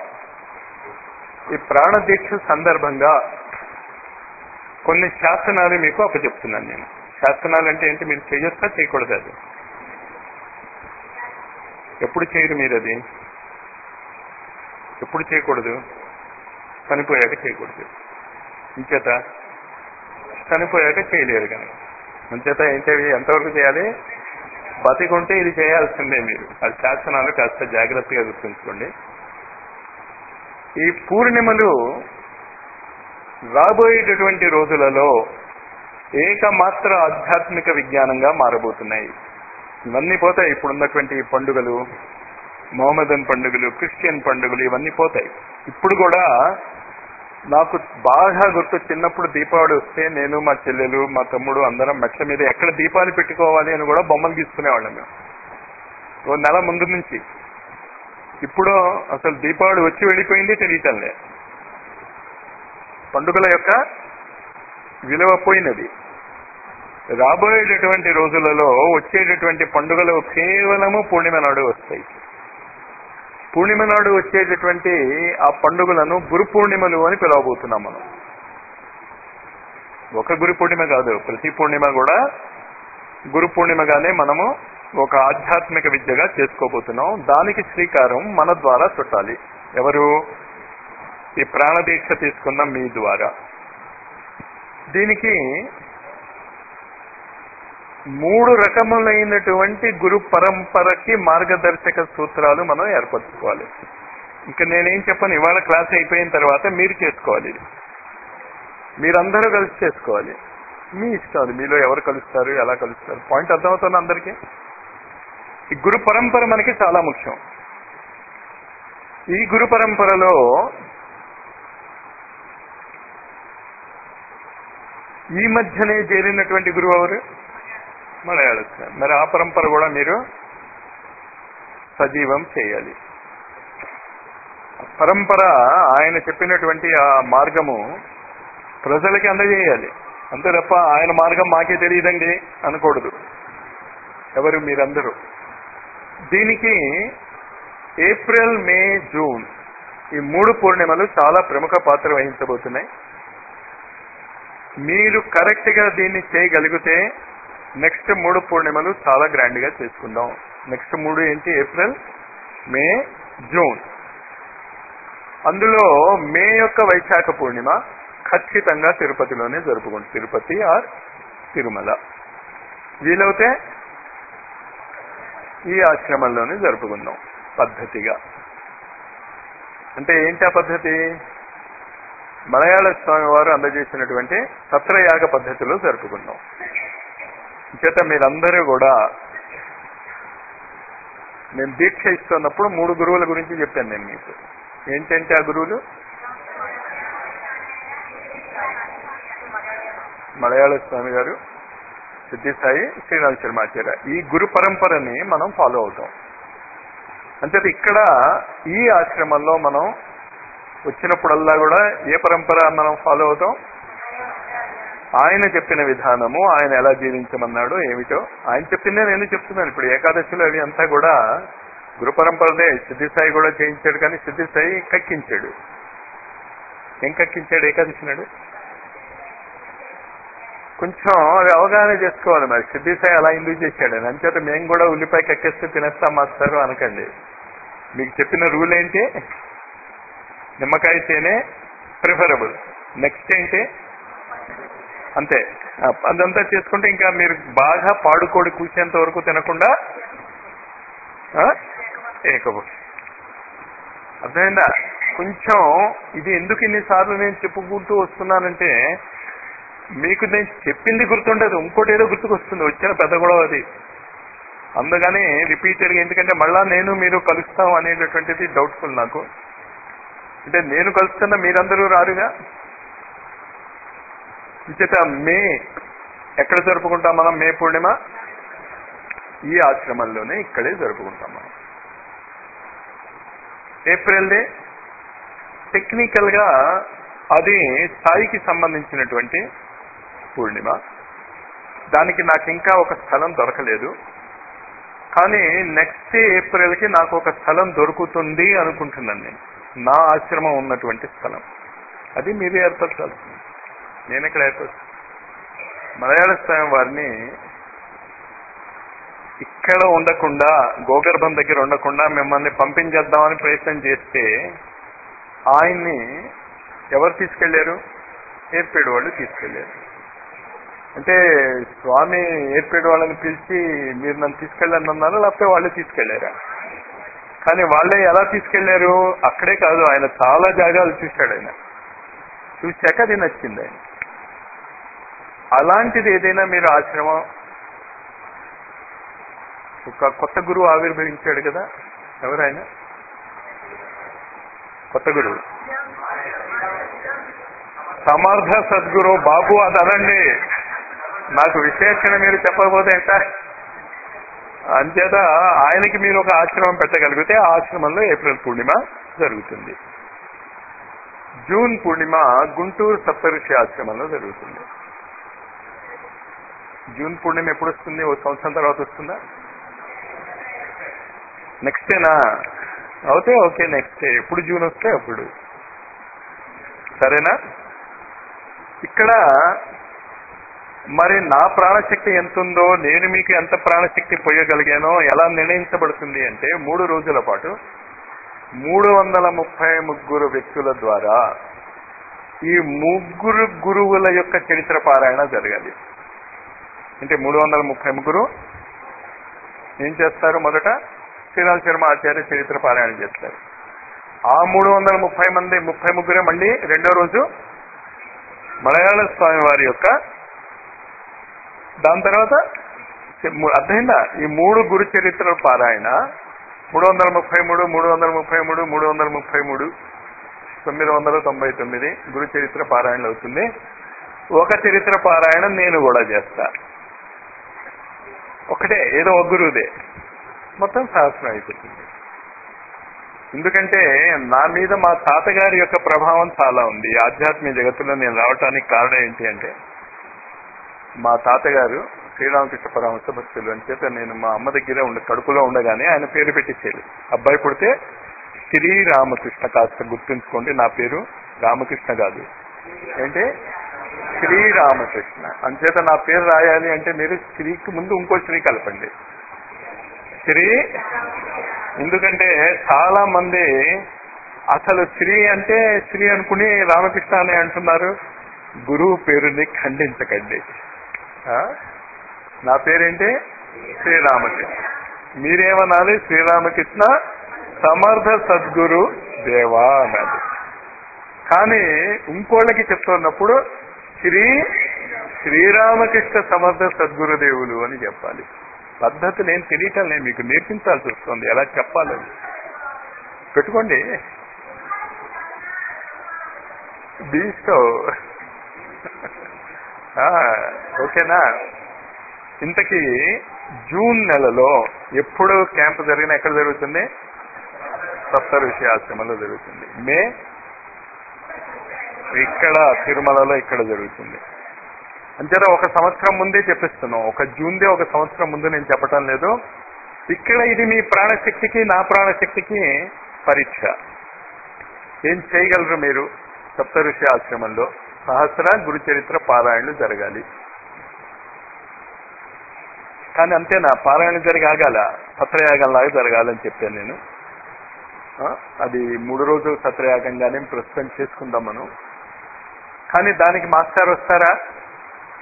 ఈ ప్రాణ దీక్ష సందర్భంగా కొన్ని శాసనాలు మీకు అప్పచెప్తున్నాను నేను శాసనాలు అంటే ఏంటి మీరు చేయొచ్చా చేయకూడదు అది ఎప్పుడు చేయరు మీరు అది ఎప్పుడు చేయకూడదు చనిపోయాక చేయకూడదు ఇంచేత చనిపోయాక చేయలేరు కనుక అంచేత ఏంటి ఎంతవరకు చేయాలి బతికుంటే ఇది చేయాల్సిందే మీరు అది శాసనాలు కాస్త జాగ్రత్తగా గుర్తుంచుకోండి ఈ పూర్ణిమలు రాబోయేటటువంటి రోజులలో ఏకమాత్ర ఆధ్యాత్మిక విజ్ఞానంగా మారబోతున్నాయి ఇవన్నీ పోతాయి ఇప్పుడున్నటువంటి పండుగలు మొహమ్మదన్ పండుగలు క్రిస్టియన్ పండుగలు ఇవన్నీ పోతాయి ఇప్పుడు కూడా నాకు బాగా గుర్తు చిన్నప్పుడు దీపావళి వస్తే నేను మా చెల్లెలు మా తమ్ముడు అందరం మెట్ల మీద ఎక్కడ దీపాలు పెట్టుకోవాలి అని కూడా బొమ్మలు గీసుకునేవాళ్ళం మేము ఓ నెల ముందు నుంచి ఇప్పుడు అసలు దీపావళి వచ్చి వెళ్ళిపోయింది తెలియటంలే పండుగల యొక్క విలువ పోయినది రాబోయేటటువంటి రోజులలో వచ్చేటటువంటి పండుగలు కేవలము పూర్ణిమ నాడు వస్తాయి పూర్ణిమ నాడు వచ్చేటటువంటి ఆ పండుగలను గురు పూర్ణిమలు అని పిలవబోతున్నాం మనం ఒక గురు పూర్ణిమ కాదు ప్రతి పూర్ణిమ కూడా గురు పూర్ణిమగానే మనము ఒక ఆధ్యాత్మిక విద్యగా చేసుకోబోతున్నాం దానికి శ్రీకారం మన ద్వారా చుట్టాలి ఎవరు ఈ ప్రాణదీక్ష తీసుకున్న మీ ద్వారా దీనికి మూడు రకములైనటువంటి గురు పరంపరకి మార్గదర్శక సూత్రాలు మనం ఏర్పరచుకోవాలి ఇంకా నేనేం చెప్పను ఇవాళ క్లాస్ అయిపోయిన తర్వాత మీరు చేసుకోవాలి ఇది మీరందరూ కలిసి చేసుకోవాలి మీ ఇష్టం అది మీలో ఎవరు కలుస్తారు ఎలా కలుస్తారు పాయింట్ అర్థమవుతుంది అందరికీ ఈ గురు పరంపర మనకి చాలా ముఖ్యం ఈ గురు పరంపరలో ఈ మధ్యనే చేరినటువంటి గురువు ఎవరు మలయాళ మరి ఆ పరంపర కూడా మీరు సజీవం చేయాలి పరంపర ఆయన చెప్పినటువంటి ఆ మార్గము ప్రజలకి అందజేయాలి అంతే తప్ప ఆయన మార్గం మాకే తెలియదండి అనకూడదు ఎవరు మీరందరూ దీనికి ఏప్రిల్ మే జూన్ ఈ మూడు పూర్ణిమలు చాలా ప్రముఖ పాత్ర వహించబోతున్నాయి మీరు కరెక్ట్ గా దీన్ని చేయగలిగితే నెక్స్ట్ మూడు పూర్ణిమలు చాలా గ్రాండ్ గా చేసుకుందాం నెక్స్ట్ మూడు ఏంటి ఏప్రిల్ మే జూన్ అందులో మే యొక్క వైశాఖ పూర్ణిమ ఖచ్చితంగా తిరుపతిలోనే జరుపుకుంటాం తిరుపతి ఆర్ తిరుమల వీలవుతే ఈ ఆశ్రమంలోనే జరుపుకుందాం పద్ధతిగా అంటే ఏంటి ఆ పద్ధతి మలయాళ స్వామి వారు అందజేసినటువంటి సత్రయాగ పద్ధతిలో జరుపుకుందాం చేత మీరందరూ కూడా నేను దీక్ష ఇస్తున్నప్పుడు మూడు గురువుల గురించి చెప్పాను నేను మీకు ఏంటంటే ఆ గురువులు మలయాళ స్వామి గారు సిద్ధిసాయి శ్రీరామ్ శర్మాచార్య ఈ గురు పరంపరని మనం ఫాలో అవుతాం అంతే ఇక్కడ ఈ ఆశ్రమంలో మనం వచ్చినప్పుడల్లా కూడా ఏ పరంపర మనం ఫాలో అవుతాం ఆయన చెప్పిన విధానము ఆయన ఎలా జీవించమన్నాడో ఏమిటో ఆయన చెప్పిందే నేను చెప్తున్నాను ఇప్పుడు ఏకాదశిలో అవి అంతా కూడా గురు పరంపరదే సిద్ధిసాయి కూడా చేయించాడు కానీ సిద్ధిసాయి కక్కించాడు ఏం కక్కించాడు ఏకాదశి నాడు కొంచెం అది అవగాహన చేసుకోవాలి మరి సిద్ధిసాయి అలా ఎందుకు చేశాడని అంచేత మేము కూడా ఉల్లిపాయ కక్కేస్తే తినేస్తాం మాస్టారు అనకండి మీకు చెప్పిన రూల్ ఏంటి నిమ్మకాయ తేనే ప్రిఫరబుల్ నెక్స్ట్ ఏంటి అంతే ఆ, అదంతా చేసుకుంటే ఇంకా మీరు బాగా పాడుకోడి కూర్చేంత వరకు తినకుండా ఆ? ఏకభక్షి అర్థమైందా కొంచెం ఇది ఎందుకు ఇన్నిసార్లు నేను చెప్పుకుంటూ వస్తున్నానంటే మీకు నేను చెప్పింది గుర్తుండదు ఇంకోటి ఏదో గుర్తుకొస్తుంది వచ్చిన పెద్ద గొడవ అది అందుకని రిపీటెడ్గా ఎందుకంటే మళ్ళా నేను మీరు కలుస్తాం అనేటటువంటిది డౌట్ఫుల్ నాకు అంటే నేను కలుస్తున్న మీరందరూ రారుగా విచేత మే ఎక్కడ జరుపుకుంటాం మనం మే పూర్ణిమ ఈ ఆశ్రమంలోనే ఇక్కడే జరుపుకుంటాం మనం ఏప్రిల్ డే టెక్నికల్ గా అది సాయికి సంబంధించినటువంటి పూర్ణిమ దానికి నాకు ఇంకా ఒక స్థలం దొరకలేదు కానీ నెక్స్ట్ ఏప్రిల్ కి నాకు ఒక స్థలం దొరుకుతుంది అనుకుంటున్నాను నేను నా ఆశ్రమం ఉన్నటువంటి స్థలం అది మీరు ఏర్పరచాల్సింది నేను ఇక్కడ ఏర్పరచు మలయాళ స్వామి వారిని ఇక్కడ ఉండకుండా గోగర్భం దగ్గర ఉండకుండా మిమ్మల్ని పంపించేద్దామని ప్రయత్నం చేస్తే ఆయన్ని ఎవరు తీసుకెళ్లారు ఏర్పేడు వాళ్ళు తీసుకెళ్లారు అంటే స్వామి ఏర్పేడు వాళ్ళని పిలిచి మీరు నన్ను తీసుకెళ్ళండి అన్నారు లేకపోతే వాళ్ళు తీసుకెళ్లారా కానీ వాళ్ళే ఎలా తీసుకెళ్లారు అక్కడే కాదు ఆయన చాలా జాగాలు చూశాడు ఆయన చూశాక అది నచ్చింది ఆయన అలాంటిది ఏదైనా మీరు ఆశ్రమం ఒక కొత్త గురువు ఆవిర్భవించాడు కదా ఎవరైనా కొత్త గురువు సమర్థ సద్గురు బాబు అది అనండి నాకు విశేషణ మీరు చెప్పకపోతే ఎంత అంచేత ఆయనకి మీరు ఒక ఆశ్రమం పెట్టగలిగితే ఆ ఆశ్రమంలో ఏప్రిల్ పూర్ణిమ జరుగుతుంది జూన్ పూర్ణిమ గుంటూరు సప్తఋషి ఆశ్రమంలో జరుగుతుంది జూన్ పూర్ణిమ ఎప్పుడు వస్తుంది ఓ సంవత్సరం తర్వాత వస్తుందా నెక్స్టేనా అవుతే ఓకే నెక్స్ట్ ఎప్పుడు జూన్ వస్తే అప్పుడు సరేనా ఇక్కడ మరి నా ప్రాణశక్తి ఎంత ఉందో నేను మీకు ఎంత ప్రాణశక్తి పోయగలిగానో ఎలా నిర్ణయించబడుతుంది అంటే మూడు రోజుల పాటు మూడు వందల ముప్పై ముగ్గురు వ్యక్తుల ద్వారా ఈ ముగ్గురు గురువుల యొక్క చరిత్ర పారాయణ జరగాలి అంటే మూడు వందల ముప్పై ముగ్గురు ఏం చేస్తారు మొదట శ్రీరామ్ శర్మ ఆచార్య చరిత్ర పారాయణ చేస్తారు ఆ మూడు వందల ముప్పై మంది ముప్పై ముగ్గురే మళ్ళీ రెండో రోజు మలయాళ స్వామి వారి యొక్క దాని తర్వాత అర్థమైందా ఈ మూడు గురు చరిత్రల పారాయణ మూడు వందల ముప్పై మూడు మూడు వందల ముప్పై మూడు మూడు వందల ముప్పై మూడు తొమ్మిది వందల తొంభై తొమ్మిది గురు చరిత్ర పారాయణలు అవుతుంది ఒక చరిత్ర పారాయణం నేను కూడా చేస్తా ఒకటే ఏదో ఒక గురువుదే మొత్తం సహస్రం అయిపోతుంది ఎందుకంటే నా మీద మా తాతగారి యొక్క ప్రభావం చాలా ఉంది ఈ ఆధ్యాత్మిక జగత్తులో నేను రావటానికి కారణం ఏంటి అంటే మా తాతగారు శ్రీరామకృష్ణ పరమహంస భక్తులు అని చేత నేను మా అమ్మ దగ్గర ఉండ కడుపులో ఉండగానే ఆయన పేరు పెట్టించేది అబ్బాయి పుడితే శ్రీరామకృష్ణ కాస్త గుర్తుంచుకోండి నా పేరు రామకృష్ణ కాదు ఏంటి శ్రీరామకృష్ణ అంచేత నా పేరు రాయాలి అంటే మీరు శ్రీకి ముందు ఇంకో శ్రీ కలపండి శ్రీ ఎందుకంటే చాలా మంది అసలు శ్రీ అంటే శ్రీ అనుకుని రామకృష్ణ అని అంటున్నారు గురువు పేరుని ఖండించకండి ఆ? నా పేరేంటి శ్రీరామకృష్ణ మీరేమనాలి శ్రీరామకృష్ణ సమర్థ సద్గురు దేవా అనాలి కానీ ఇంకోళ్ళకి చెప్తున్నప్పుడు శ్రీ శ్రీరామకృష్ణ సమర్థ సద్గురుదేవులు అని చెప్పాలి పద్ధతి నేను తెలియటం లేదు మీకు నేర్పించాల్సి వస్తుంది ఎలా చెప్పాలని పెట్టుకోండి బీస్తో ఓకేనా ఇంతకీ జూన్ నెలలో ఎప్పుడు క్యాంప్ జరిగినా ఎక్కడ జరుగుతుంది సప్త ఋషి ఆశ్రమంలో జరుగుతుంది మే ఇక్కడ తిరుమలలో ఇక్కడ జరుగుతుంది అంతేనా ఒక సంవత్సరం ముందే చెప్పిస్తున్నాం ఒక జూన్దే ఒక సంవత్సరం ముందు నేను చెప్పటం లేదు ఇక్కడ ఇది మీ ప్రాణశక్తికి నా ప్రాణశక్తికి పరీక్ష ఏం చేయగలరు మీరు సప్త ఋషి ఆశ్రమంలో సహస్ర గురు చరిత్ర పారాయణలు జరగాలి కానీ అంతేనా పారాయణ జరిగి ఆగాల సత్రయాగంలాగా జరగాలని చెప్పాను నేను ఆ, అది మూడు రోజులు సత్రయాగంగానే ప్రస్తుతం చేసుకుందాం మనం కానీ దానికి మాస్టర్ వస్తారా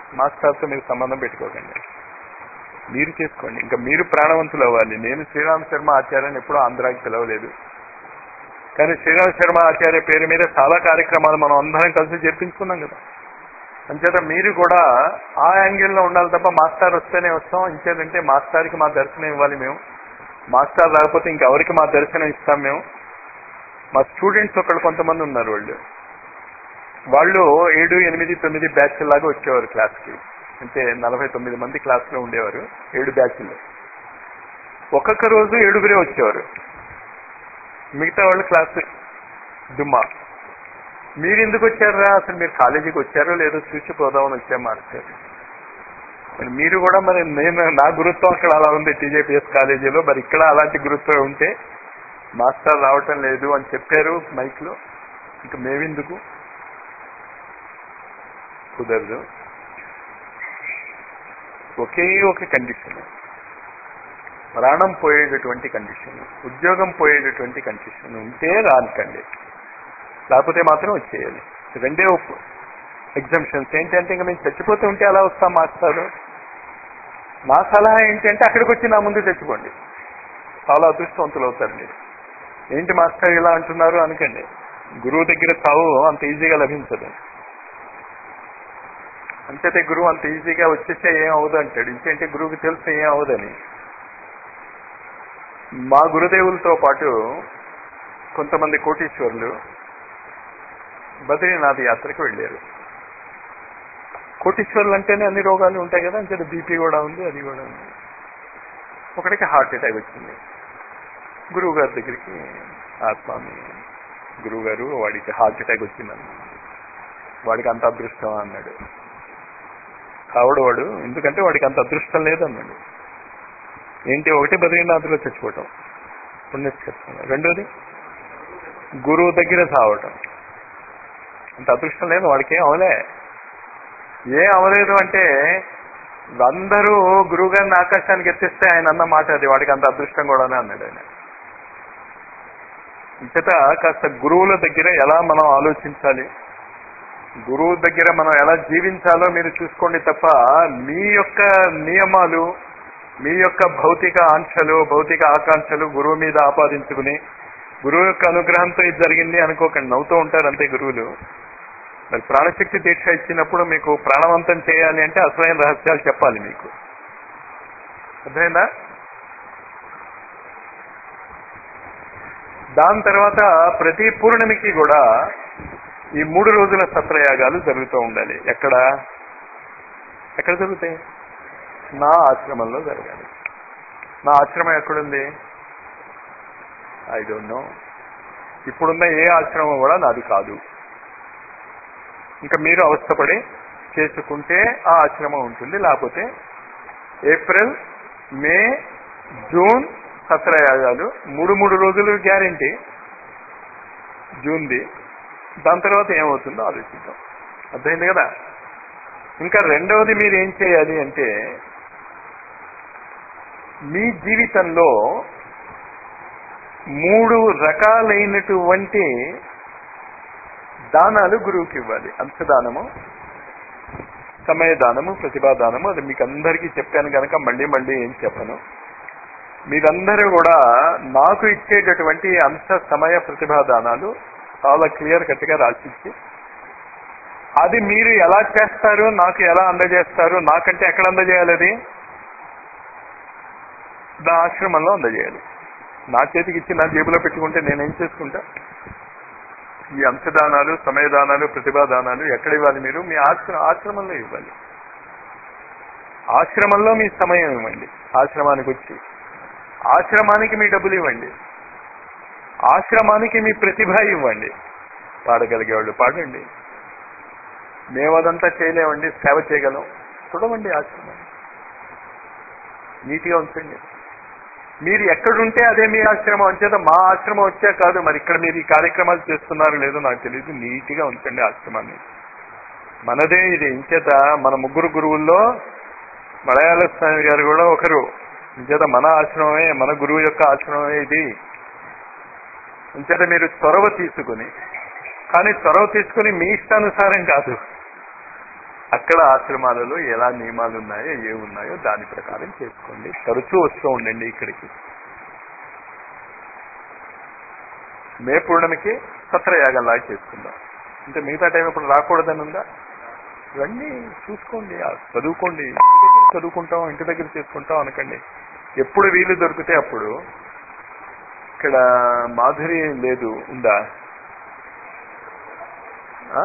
మాస్టర్తో మీరు సంబంధం పెట్టుకోకండి మీరు చేసుకోండి ఇంకా మీరు ప్రాణవంతులు అవ్వాలి నేను శ్రీరామ్ శర్మ ఆచార్యని ఎప్పుడూ ఆంధ్రాకి పిలవలేదు కానీ శ్రీరామ్ శర్మ ఆచార్య పేరు మీద చాలా కార్యక్రమాలు మనం అందరం కలిసి చెప్పించుకున్నాం కదా అంచేత మీరు కూడా ఆ యాంగిల్లో ఉండాలి తప్ప మాస్టర్ వస్తేనే వస్తాం ఇంకేదంటే మాస్టర్కి మా దర్శనం ఇవ్వాలి మేము మాస్టర్ రాకపోతే ఇంకెవరికి మా దర్శనం ఇస్తాం మేము మా స్టూడెంట్స్ ఒకళ్ళు కొంతమంది ఉన్నారు వాళ్ళు వాళ్ళు ఏడు ఎనిమిది తొమ్మిది బ్యాచ్ లాగా వచ్చేవారు క్లాస్కి అంటే నలభై తొమ్మిది మంది క్లాస్లో ఉండేవారు ఏడు బ్యాచ్లు ఒక్కొక్క రోజు ఏడుగురే వచ్చేవారు మిగతా వాళ్ళు క్లాస్ దుమ్మా మీరు ఎందుకు వచ్చారా అసలు మీరు కాలేజీకి వచ్చారో లేదో చూసిపోదామని వచ్చాం మాస్టర్ మరి మీరు కూడా మరి నేను నా గురుత్వం అక్కడ అలా ఉంది టీజేపీఎస్ కాలేజీలో మరి ఇక్కడ అలాంటి గురుత్వం ఉంటే మాస్టర్ రావటం లేదు అని చెప్పారు మైక్లో ఇంక మేమెందుకు కుదరదు ఒకే ఒక కండిషన్ ప్రాణం పోయేటటువంటి కండిషన్ ఉద్యోగం పోయేటటువంటి కండిషన్ ఉంటే రానికండి లేకపోతే మాత్రం వచ్చేయాలి రెండే ఎగ్జామ్షన్స్ ఏంటంటే ఇంకా మేము చచ్చిపోతే ఉంటే అలా వస్తాం మాస్టారు నా సలహా ఏంటంటే అక్కడికి వచ్చి నా ముందు తెచ్చుకోండి చాలా అదృష్టవంతులు అవుతారు మీరు ఏంటి మాస్టర్ ఇలా అంటున్నారు అనుకండి గురువు దగ్గర చావు అంత ఈజీగా లభించదు అంతేతే గురువు అంత ఈజీగా వచ్చేస్తే ఏం అవదు అంటాడు ఇంకేంటే గురువుకి తెలిస్తే ఏం అవదని మా గురుదేవులతో పాటు కొంతమంది కోటీశ్వరులు బద్రీనాథ్ యాత్రకు వెళ్ళారు కోటీశ్వరులు అంటేనే అన్ని రోగాలు ఉంటాయి కదా అంటే బీపీ కూడా ఉంది అది కూడా ఉంది ఒకటికి హార్ట్ అటాక్ వచ్చింది గురువు గారి దగ్గరికి ఆత్మామి గురువు గారు వాడికి హార్ట్ అటాక్ వచ్చిందన్న వాడికి అంత అదృష్టం అన్నాడు కావడు వాడు ఎందుకంటే వాడికి అంత అదృష్టం లేదన్నాడు ఏంటి ఒకటి బద్రీనాథ్లో చచ్చిపోవటం పుణ్యక్షేత్రం రెండోది గురువు దగ్గర సావటం అంత అదృష్టం లేదు వాడికి ఏం అవలే ఏం అవలేదు అంటే అందరూ గురువు గారిని ఆకాశానికి ఎత్తిస్తే ఆయన అన్న మాట అది వాడికి అంత అదృష్టం కూడానే అన్నాడు ఆయన ఇంతట కాస్త గురువుల దగ్గర ఎలా మనం ఆలోచించాలి గురువు దగ్గర మనం ఎలా జీవించాలో మీరు చూసుకోండి తప్ప మీ యొక్క నియమాలు మీ యొక్క భౌతిక ఆంక్షలు భౌతిక ఆకాంక్షలు గురువు మీద ఆపాదించుకుని గురువు యొక్క అనుగ్రహంతో ఇది జరిగింది అనుకోకండి నవ్వుతూ ఉంటారు అంతే గురువులు మరి ప్రాణశక్తి దీక్ష ఇచ్చినప్పుడు మీకు ప్రాణవంతం చేయాలి అంటే అసలైన రహస్యాలు చెప్పాలి మీకు అర్థమైందా దాని తర్వాత ప్రతి పూర్ణిమకి కూడా ఈ మూడు రోజుల సత్రయాగాలు జరుగుతూ ఉండాలి ఎక్కడ ఎక్కడ జరుగుతాయి నా ఆశ్రమంలో జరగాలి నా ఆశ్రమం ఎక్కడుంది ఐ డోంట్ నో ఇప్పుడున్న ఏ ఆశ్రమం కూడా నాది కాదు ఇంకా మీరు అవస్థపడి చేసుకుంటే ఆ ఆశ్రమం ఉంటుంది లేకపోతే ఏప్రిల్ మే జూన్ సత్రయాగాలు మూడు మూడు రోజులు గ్యారంటీ జూన్ది దాని తర్వాత ఏమవుతుందో ఆలోచిద్దాం అర్థమైంది కదా ఇంకా రెండవది మీరు ఏం చేయాలి అంటే మీ జీవితంలో మూడు రకాలైనటువంటి దానాలు గురువుకి ఇవ్వాలి అంశదానము సమయదానము ప్రతిభాదానము అది మీకు అందరికీ చెప్పాను కనుక మళ్ళీ మళ్ళీ ఏం చెప్పను మీరందరూ కూడా నాకు ఇచ్చేటటువంటి అంశ సమయ ప్రతిభాదానాలు చాలా క్లియర్ కట్గా రాసిచ్చి అది మీరు ఎలా చేస్తారు నాకు ఎలా అందజేస్తారు నాకంటే ఎక్కడ అందజేయాలి అది నా ఆశ్రమంలో అందజేయాలి నా చేతికి ఇచ్చి నా జేబులో పెట్టుకుంటే నేనేం చేసుకుంటా ఈ అంశదానాలు సమయదానాలు ప్రతిభాదానాలు ఎక్కడ ఇవ్వాలి మీరు మీ ఆశ్ర ఆశ్రమంలో ఇవ్వాలి ఆశ్రమంలో మీ సమయం ఇవ్వండి ఆశ్రమానికి వచ్చి ఆశ్రమానికి మీ డబ్బులు ఇవ్వండి ఆశ్రమానికి మీ ప్రతిభ ఇవ్వండి పాడగలిగేవాళ్ళు పాడండి మేము అదంతా చేయలేమండి సేవ చేయగలం చూడమండి ఆశ్రమం నీట్గా ఉంచండి మీరు ఎక్కడుంటే అదే మీ ఆశ్రమం అంచేత మా ఆశ్రమం వచ్చా కాదు మరి ఇక్కడ మీరు ఈ కార్యక్రమాలు చేస్తున్నారో లేదో నాకు తెలియదు నీట్గా ఉంచండి ఆశ్రమాన్ని మనదే ఇది ఇంచేత మన ముగ్గురు గురువుల్లో మలయాళ స్వామి గారు కూడా ఒకరు ఇంచేత మన ఆశ్రమమే మన గురువు యొక్క ఆశ్రమమే ఇది ఇంచేత మీరు చొరవ తీసుకుని కానీ చొరవ తీసుకుని మీ ఇష్టానుసారం కాదు అక్కడ ఆశ్రమాలలో ఎలా నియమాలు ఉన్నాయో ఏ ఉన్నాయో దాని ప్రకారం చేసుకోండి తరచూ వస్తూ ఉండండి ఇక్కడికి మే పూర్ణమికి సత్రయాగంలాగా చేసుకుందాం అంటే మిగతా టైం ఇప్పుడు రాకూడదని ఉందా ఇవన్నీ చూసుకోండి ఆ చదువుకోండి ఇంటి దగ్గర చదువుకుంటాం ఇంటి దగ్గర చేసుకుంటాం అనకండి ఎప్పుడు వీలు దొరికితే అప్పుడు ఇక్కడ మాధురి లేదు ఉందా ఆ?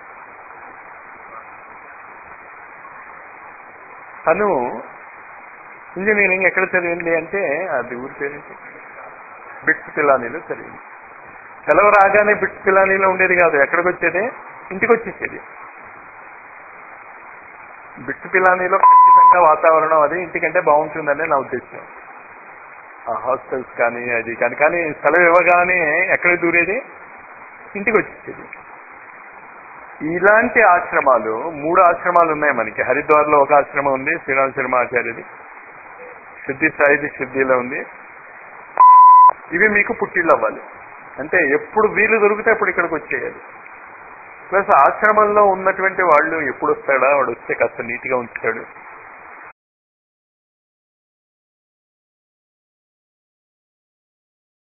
తను ఇంజనీరింగ్ ఎక్కడ చదివింది అంటే అది ఊరి పేరేంటి బిట్స్ పిలానీలో చదివింది సెలవు రాగానే బిట్స్ పిలానీలో ఉండేది కాదు ఎక్కడికి వచ్చేది ఇంటికి వచ్చేసేది బిట్స్ పిలానీలో ఖచ్చితంగా వాతావరణం అది ఇంటికంటే బాగుంటుందనే నా ఉద్దేశం ఆ హాస్టల్స్ కానీ అది కానీ కానీ సెలవు ఇవ్వగానే ఎక్కడ దూరేది ఇంటికి వచ్చేసేది ఇలాంటి ఆశ్రమాలు మూడు ఆశ్రమాలు ఉన్నాయి మనకి హరిద్వార్లో ఒక ఆశ్రమం ఉంది శ్రీరామ్ శర్మ ఆచార్యది సిద్ధి సాయిది సిద్ధిలో ఉంది ఇవి మీకు పుట్టిళ్ళు అవ్వాలి అంటే ఎప్పుడు వీలు దొరికితే అప్పుడు ఇక్కడికి వచ్చేయాలి ప్లస్ ఆశ్రమంలో ఉన్నటువంటి వాళ్ళు ఎప్పుడు వస్తాడా వాడు వస్తే కాస్త నీట్గా ఉంచుతాడు